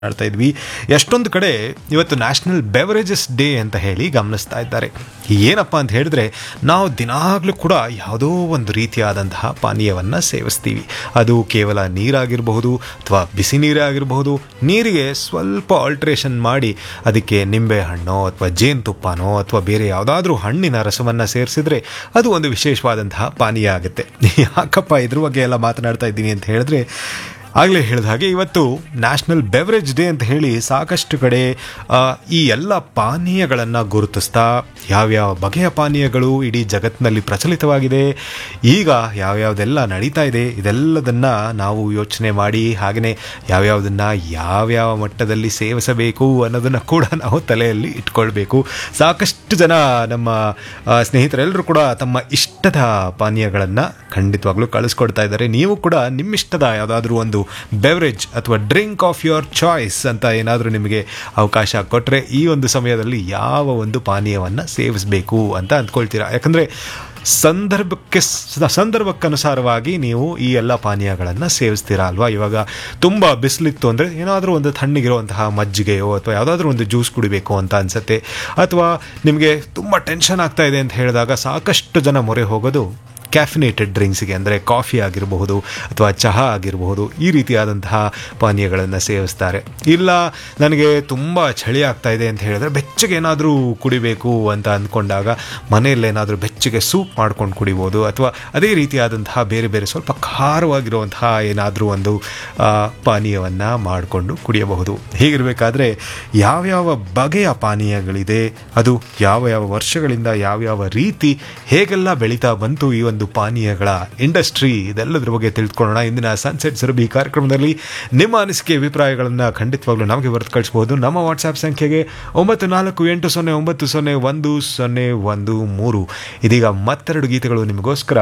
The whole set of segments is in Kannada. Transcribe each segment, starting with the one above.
ಮಾಡ್ತಾ ಇದ್ವಿ ಎಷ್ಟೊಂದು ಕಡೆ ಇವತ್ತು ನ್ಯಾಷನಲ್ ಬೆವರೇಜಸ್ ಡೇ ಅಂತ ಹೇಳಿ ಗಮನಿಸ್ತಾ ಇದ್ದಾರೆ ಏನಪ್ಪ ಅಂತ ಹೇಳಿದ್ರೆ ನಾವು ದಿನಾಗಲೂ ಕೂಡ ಯಾವುದೋ ಒಂದು ರೀತಿಯಾದಂತಹ ಪಾನೀಯವನ್ನು ಸೇವಿಸ್ತೀವಿ ಅದು ಕೇವಲ ನೀರಾಗಿರಬಹುದು ಅಥವಾ ಬಿಸಿ ನೀರೇ ಆಗಿರಬಹುದು ನೀರಿಗೆ ಸ್ವಲ್ಪ ಆಲ್ಟ್ರೇಷನ್ ಮಾಡಿ ಅದಕ್ಕೆ ನಿಂಬೆ ಹಣ್ಣೋ ಅಥವಾ ಜೇನುತುಪ್ಪನೋ ಅಥವಾ ಬೇರೆ ಯಾವುದಾದ್ರೂ ಹಣ್ಣಿನ ರಸವನ್ನು ಸೇರಿಸಿದ್ರೆ ಅದು ಒಂದು ವಿಶೇಷವಾದಂತಹ ಪಾನೀಯ ಆಗುತ್ತೆ ಯಾಕಪ್ಪ ಇದ್ರ ಬಗ್ಗೆ ಎಲ್ಲ ಮಾತನಾಡ್ತಾ ಇದ್ದೀನಿ ಅಂತ ಹೇಳಿದ್ರೆ ಆಗಲೇ ಹೇಳಿದ ಹಾಗೆ ಇವತ್ತು ನ್ಯಾಷನಲ್ ಬೆವರೇಜ್ ಡೇ ಅಂತ ಹೇಳಿ ಸಾಕಷ್ಟು ಕಡೆ ಆ, ಈ ಎಲ್ಲ ಪಾನೀಯಗಳನ್ನು ಗುರುತಿಸ್ತಾ ಯಾವ್ಯಾವ ಬಗೆಯ ಪಾನೀಯಗಳು ಇಡೀ ಜಗತ್ತಿನಲ್ಲಿ ಪ್ರಚಲಿತವಾಗಿದೆ ಈಗ ಯಾವ್ಯಾವುದೆಲ್ಲ ನಡೀತಾ ಇದೆ ಇದೆಲ್ಲದನ್ನು ನಾವು ಯೋಚನೆ ಮಾಡಿ ಹಾಗೆಯೇ ಯಾವ್ಯಾವುದನ್ನು ಯಾವ್ಯಾವ ಮಟ್ಟದಲ್ಲಿ ಸೇವಿಸಬೇಕು ಅನ್ನೋದನ್ನು ಕೂಡ ನಾವು ತಲೆಯಲ್ಲಿ ಇಟ್ಕೊಳ್ಬೇಕು ಸಾಕಷ್ಟು ಜನ ನಮ್ಮ ಆ, ಸ್ನೇಹಿತರೆಲ್ಲರೂ ಕೂಡ ತಮ್ಮ ಇಷ್ಟದ ಪಾನೀಯಗಳನ್ನು ಖಂಡಿತವಾಗ್ಲೂ ಕಳಿಸ್ಕೊಡ್ತಾ ಇದ್ದಾರೆ ನೀವು ಕೂಡ ನಿಮ್ಮಿಷ್ಟದ ಯಾವುದಾದ್ರೂ ಒಂದು ಬೆವರೇಜ್ ಅಥವಾ ಡ್ರಿಂಕ್ ಆಫ್ ಯುವರ್ ಚಾಯ್ಸ್ ಅಂತ ಏನಾದರೂ ನಿಮಗೆ ಅವಕಾಶ ಕೊಟ್ಟರೆ ಈ ಒಂದು ಸಮಯದಲ್ಲಿ ಯಾವ ಒಂದು ಪಾನೀಯವನ್ನು ಸೇವಿಸಬೇಕು ಅಂತ ಅಂದ್ಕೊಳ್ತೀರಾ ಯಾಕಂದರೆ ಸಂದರ್ಭಕ್ಕೆ ಸ- ಸಂದರ್ಭಕ್ಕನುಸಾರವಾಗಿ ನೀವು ಈ ಎಲ್ಲ ಪಾನೀಯಗಳನ್ನು ಸೇವಿಸ್ತೀರಾ ಅಲ್ವಾ ಇವಾಗ ತುಂಬ ಬಿಸಿಲಿತ್ತು ಅಂದರೆ ಏನಾದರೂ ಒಂದು ತಣ್ಣಗಿರುವಂತಹ ಮಜ್ಜಿಗೆಯೋ ಅಥವಾ ಯಾವುದಾದ್ರೂ ಒಂದು ಜ್ಯೂಸ್ ಕುಡಿಬೇಕು ಅಂತ ಅನಿಸುತ್ತೆ ಅಥವಾ ನಿಮಗೆ ತುಂಬ ಟೆನ್ಷನ್ ಆಗ್ತಾ ಇದೆ ಅಂತ ಹೇಳಿದಾಗ ಸಾಕಷ್ಟು ಜನ ಮೊರೆ ಹೋಗೋದು ಕ್ಯಾಫಿನೇಟೆಡ್ ಡ್ರಿಂಕ್ಸ್ಗೆ ಅಂದರೆ ಕಾಫಿ ಆಗಿರಬಹುದು ಅಥವಾ ಚಹಾ ಆಗಿರಬಹುದು ಈ ರೀತಿಯಾದಂತಹ ಪಾನೀಯಗಳನ್ನು ಸೇವಿಸ್ತಾರೆ ಇಲ್ಲ ನನಗೆ ತುಂಬ ಚಳಿ ಆಗ್ತಾ ಇದೆ ಅಂತ ಹೇಳಿದ್ರೆ ಬೆಚ್ಚಗೆ ಏನಾದರೂ ಕುಡಿಬೇಕು ಅಂತ ಅಂದ್ಕೊಂಡಾಗ ಮನೆಯಲ್ಲಿ ಏನಾದರೂ ಬೆಚ್ಚಗೆ ಸೂಪ್ ಮಾಡ್ಕೊಂಡು ಕುಡಿಬೋದು ಅಥವಾ ಅದೇ ರೀತಿಯಾದಂತಹ ಬೇರೆ ಬೇರೆ ಸ್ವಲ್ಪ ಖಾರವಾಗಿರುವಂತಹ ಏನಾದರೂ ಒಂದು ಪಾನೀಯವನ್ನು ಮಾಡಿಕೊಂಡು ಕುಡಿಯಬಹುದು ಹೀಗಿರಬೇಕಾದ್ರೆ ಯಾವ್ಯಾವ ಬಗೆಯ ಪಾನೀಯಗಳಿದೆ ಅದು ಯಾವ ಯಾವ ವರ್ಷಗಳಿಂದ ಯಾವ್ಯಾವ ರೀತಿ ಹೇಗೆಲ್ಲ ಬೆಳೀತಾ ಬಂತು ಈ ಒಂದು ಪಾನೀಯಗಳ ಇಂಡಸ್ಟ್ರಿ ಇದೆಲ್ಲದರ ಬಗ್ಗೆ ತಿಳ್ಕೊಳ್ಳೋಣ ಇಂದಿನ ಸನ್ಸೆಟ್ ಸುರಭಿ ಕಾರ್ಯಕ್ರಮದಲ್ಲಿ ನಿಮ್ಮ ಅನಿಸಿಕೆ ಅಭಿಪ್ರಾಯಗಳನ್ನು ಖಂಡಿತವಾಗ್ಲೂ ನಮಗೆ ಬರೆದು ಕಳಿಸ್ಬೋದು ನಮ್ಮ ವಾಟ್ಸ್ಆ್ಯಪ್ ಸಂಖ್ಯೆಗೆ ಒಂಬತ್ತು ನಾಲ್ಕು ಎಂಟು ಸೊನ್ನೆ ಒಂಬತ್ತು ಸೊನ್ನೆ ಒಂದು ಸೊನ್ನೆ ಒಂದು ಮೂರು ಇದೀಗ ಮತ್ತೆರಡು ಗೀತೆಗಳು ನಿಮಗೋಸ್ಕರ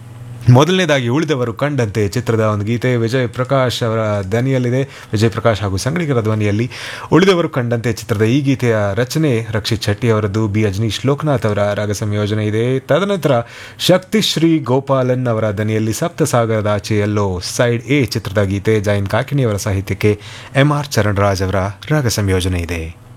ಮೊದಲನೇದಾಗಿ ಉಳಿದವರು ಕಂಡಂತೆ ಚಿತ್ರದ ಒಂದು ಗೀತೆ ವಿಜಯ್ ಪ್ರಕಾಶ್ ಅವರ ಧ್ವನಿಯಲ್ಲಿದೆ ವಿಜಯ್ ಪ್ರಕಾಶ್ ಹಾಗೂ ಸಂಗಡಿಗರ ಧ್ವನಿಯಲ್ಲಿ ಉಳಿದವರು ಕಂಡಂತೆ ಚಿತ್ರದ ಈ ಗೀತೆಯ ರಚನೆ ರಕ್ಷಿತ್ ಶೆಟ್ಟಿ ಅವರದ್ದು ಬಿ ಅಜನೀಶ್ ಲೋಕನಾಥ್ ಅವರ ರಾಗ ಸಂಯೋಜನೆ ಇದೆ ತದನಂತರ ಶಕ್ತಿಶ್ರೀ ಗೋಪಾಲನ್ ಅವರ ದನಿಯಲ್ಲಿ ಸಪ್ತಸಾಗರದ ಆಚೆಯಲ್ಲೋ ಸೈಡ್ ಎ ಚಿತ್ರದ ಗೀತೆ ಜೈನ್ ಕಾಕಿಣಿ ಅವರ ಸಾಹಿತ್ಯಕ್ಕೆ ಎಂ ಆರ್ ಚರಣರಾಜ್ ಅವರ ರಾಗ ಸಂಯೋಜನೆ ಇದೆ